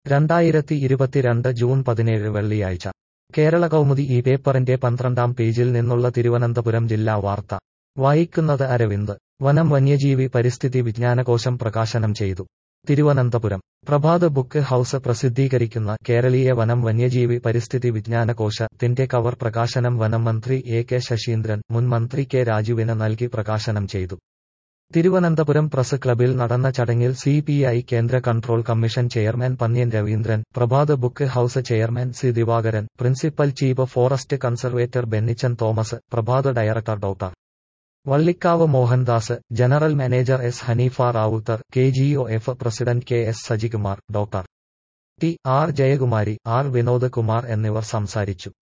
രണ്ടായിരത്തി ഇരുപത്തിരണ്ട് ജൂൺ പതിനേഴ് വെള്ളിയാഴ്ച കേരള കൗമുദി ഈ പേപ്പറിന്റെ പന്ത്രണ്ടാം പേജിൽ നിന്നുള്ള തിരുവനന്തപുരം ജില്ലാ വാർത്ത വായിക്കുന്നത് അരവിന്ദ് വനം വന്യജീവി പരിസ്ഥിതി വിജ്ഞാനകോശം പ്രകാശനം ചെയ്തു തിരുവനന്തപുരം പ്രഭാത് ബുക്ക് ഹൌസ് പ്രസിദ്ധീകരിക്കുന്ന കേരളീയ വനം വന്യജീവി പരിസ്ഥിതി വിജ്ഞാനകോശത്തിന്റെ കവർ പ്രകാശനം വനം മന്ത്രി എ കെ ശശീന്ദ്രൻ മുൻ മന്ത്രി കെ രാജുവിന് നൽകി പ്രകാശനം ചെയ്തു തിരുവനന്തപുരം പ്രസ് ക്ലബിൽ നടന്ന ചടങ്ങിൽ സി പി ഐ കേന്ദ്ര control commission chairman Pannyan Raveendran Prabhath book house chairman C Divakaran principal chief forest conservator Bennichan Thomas Prabhath director doctor Vallikkavu Mohandas general manager S Haneefa Rawther K G O F president K S Sajikumar doctor T R Jayakumari R Vinod Kumar എന്നിവർ സംസാരിച്ചു